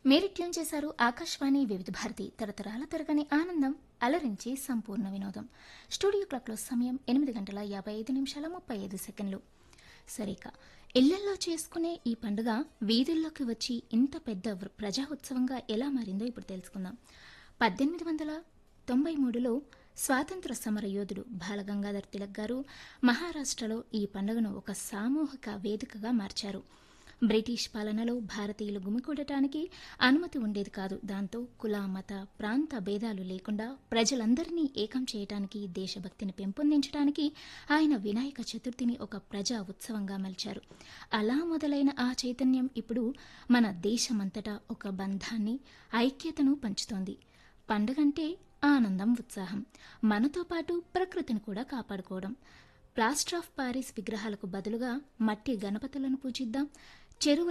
మీరు ట్యూన్ చేశారు ఆకాశవాణి వివిధ భారతి తరతరాల తరగని ఆనందం అలరించి సంపూర్ణ వినోదం స్టూడియో క్లాక్లో సమయం ఎనిమిది గంటల యాభై ఐదు నిమిషాల ముప్పై ఐదు సెకండ్లు సరిక ఇళ్లల్లో చేసుకునే ఈ పండుగ వీధుల్లోకి వచ్చి ఇంత పెద్ద వృ- ప్రజా ఉత్సవంగా ఎలా మారిందో ఇప్పుడు తెలుసుకుందాం పద్దెనిమిది వందల తొంభై మూడులో స్వాతంత్ర సమర యోధుడు బాలగంగాధర్ తిలక్ గారు మహారాష్ట్రలో ఈ పండుగను ఒక సామూహిక వేదికగా మార్చారు బ్రిటిష్ పాలనలో భారతీయులు గుమికూడటానికి అనుమతి ఉండేది కాదు దాంతో కుల మత ప్రాంత భేదాలు లేకుండా ప్రజలందరినీ ఏకం చేయటానికి దేశభక్తిని పెంపొందించడానికి ఆయన వినాయక చతుర్థిని ఒక ప్రజా ఉత్సవంగా మలిచారు అలా మొదలైన ఆ చైతన్యం ఇప్పుడు మన దేశమంతటా ఒక బంధాన్ని ఐక్యతను పంచుతోంది పండుగంటే ఆనందం ఉత్సాహం మనతో పాటు ప్రకృతిని కూడా కాపాడుకోవడం ప్లాస్టర్ ఆఫ్ పారిస్ విగ్రహాలకు బదులుగా మట్టి గణపతులను పూజిద్దాం చెరువుల